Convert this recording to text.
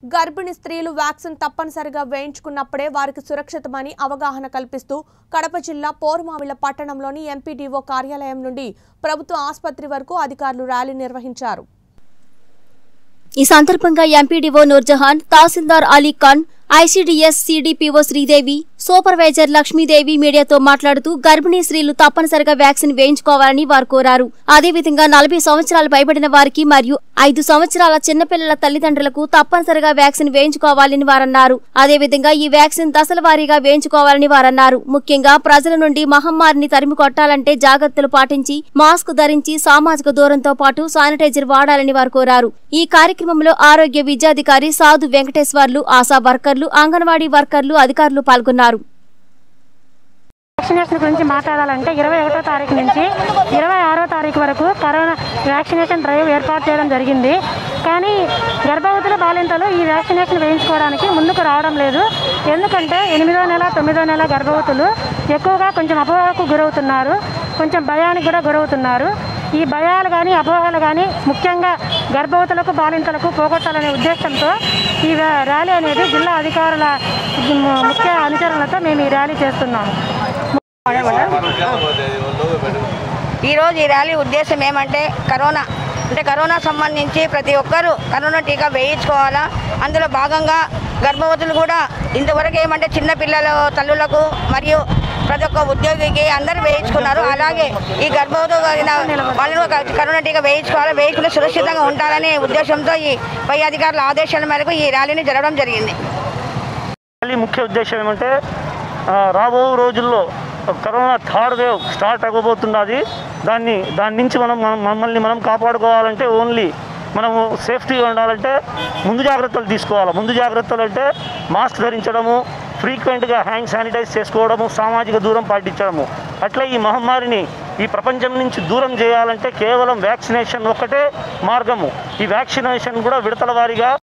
గర్భిణీ స్త్రీలు వ్యాక్సిన్ తప్పనిసరిగా వేయించుకున్నప్పుడే వారికి సురక్షితమని అవగాహన కల్పిస్తూ కడప జిల్లా పోరుమావిల పట్టణంలోని ఎంపీడీఓ కార్యాలయం నుండి ప్రభుత్వ ఆసుపత్రి వరకు అధికారులు ర్యాలీ నిర్వహించారు ఈ సందర్భంగా ఎంపీడీఓ నూర్జహాన్ తహసీల్దార్ Ali Khan ICDS CDPO Sridevi supervisor Lakshmidevi మీడియాతో మాట్లాడుతూ గర్భిణీ స్త్రీలు తప్పనిసరిగా వ్యాక్సిన్ వేయించుకోవాలని వారు కోరారు అదేవిధంగా నలభై సంవత్సరాలు పైబడిన వారికి మరియు ఐదు సంవత్సరాల చిన్నపిల్లల తల్లిదండ్రులకు తప్పనిసరిగా వ్యాక్సిన్ వేయించుకోవాలని వారన్నారు అదేవిధంగా ఈ వ్యాక్సిన్ దశల వారీగా వేయించుకోవాలని వారన్నారు ముఖ్యంగా ప్రజల నుండి మహమ్మారిని తరిమి కొట్టాలంటే జాగ్రత్తలు పాటించి మాస్క్ ధరించి సామాజిక దూరంతో పాటు శానిటైజర్ వాడాలని వారు కోరారు ఈ కార్యక్రమంలో ఆరోగ్య విద్యాధికారి సాధు వెంకటేశ్వర్లు ఆశా వర్కర్లు అంగన్వాడీ వర్కర్లు అధికారులు పాల్గొన్నారు వ్యాక్సినేషన్ గురించి మాట్లాడాలంటే ఇరవై ఒకటో తారీఖు నుంచి ఇరవై ఆరో తారీఖు వరకు కరోనా వ్యాక్సినేషన్ డ్రైవ్ ఏర్పాటు చేయడం జరిగింది కానీ గర్భవతుల బాలింతలు ఈ వ్యాక్సినేషన్ వేయించుకోవడానికి ముందుకు రావడం లేదు ఎందుకంటే ఎనిమిదో నెల తొమ్మిదో నెల గర్భవతులు ఎక్కువగా కొంచెం అపోహకు గురవుతున్నారు కొంచెం భయానికి కూడా గురవుతున్నారు ఈ భయాలు కానీ అపోహలు కానీ ముఖ్యంగా గర్భవతులకు బాలింతలకు పోగొట్టాలనే ఉద్దేశంతో ఈ ర్యా- ర్యాలీ అనేది జిల్లా అధికారుల ము- ముఖ్య అనుచరులతో మేము ఈ ర్యాలీ చేస్తున్నాము ఈరోజు ఈ ర్యాలీ ఉద్దేశం ఏమంటే కరోనా అంటే కరోనా సంబంధించి ప్రతి ఒక్కరూ కరోనా టీకా వేయించుకోవాలా అందులో భాగంగా గర్భవతులు కూడా ఇంతవరకు ఏమంటే చిన్నపిల్లల తల్లులకు మరియు ప్రతి ఒక్క ఉద్యోగికి అందరూ వేయించుకున్నారు అలాగే ఈ గర్భవతులు కలిగిన వాళ్ళు కరోనా టీకా వేయించుకోవాలి వేయించుకుని సురక్షితంగా ఉండాలనే ఉద్దేశంతో ఈ పై అధికారుల ఆదేశాల మేరకు ఈ ర్యాలీని జరగడం జరిగింది ర్యాలీ ముఖ్య ఉద్దేశం ఏమంటే ఆ, రాబో రోజుల్లో కరోనా థర్డ్ వేవ్ స్టార్ట్ అవ్వబోతున్నది దాన్ని దాని నుంచి మనం మనం- మమ్మల్ని మనం కాపాడుకోవాలంటే ఓన్లీ మనము సేఫ్టీగా ఉండాలంటే ముందు జాగ్రత్తలు తీసుకోవాలి ముందు జాగ్రత్తలు అంటే మాస్క్ ధరించడము ఫ్రీక్వెంట్గా హ్యాండ్ శానిటైజ్ చేసుకోవడము సామాజిక దూరం పాటించడము అట్లా ఈ మహమ్మారిని ఈ ప్రపంచం నుంచి దూరం చేయాలంటే కేవలం వ్యాక్సినేషన్ ఒక్కటే మార్గము ఈ వ్యాక్సినేషన్ కూడా విడతల వారీగా